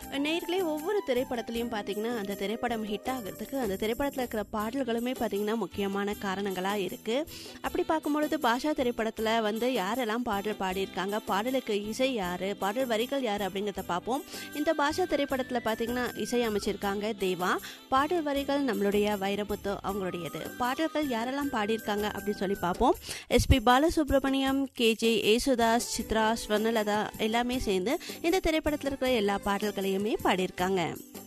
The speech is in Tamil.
நேர்களே ஒவ்வொரு திரைப்படத்துலையும் பார்த்தீங்கன்னா அந்த திரைப்படம் ஹிட் ஆகிறதுக்கு அந்த திரைப்படத்தில் இருக்கிற பாடல்களுமே பார்த்தீங்கன்னா முக்கியமான காரணங்களாக இருக்குது அப்படி பார்க்கும்பொழுது பாஷா திரைப்படத்தில் வந்து யாரெல்லாம் பாடல் பாடியிருக்காங்க பாடலுக்கு இசை யார் பாடல் வரிகள் யார் அப்படிங்கிறத பார்ப்போம் இந்த பாஷா திரைப்படத்தில் பார்த்தீங்கன்னா இசை அமைச்சிருக்காங்க தேவா பாடல் வரிகள் நம்மளுடைய வைரமுத்து அவங்களுடையது பாடல்கள் யாரெல்லாம் பாடியிருக்காங்க அப்படின்னு சொல்லி பார்ப்போம் எஸ்பி பாலசுப்ரமணியம் கேஜே ஏசுதாஸ் சித்ரா ஸ்வர்ணலதா எல்லாமே சேர்ந்து இந்த திரைப்படத்தில் இருக்கிற எல்லா பாடல்களையுமே பாடியிருக்காங்க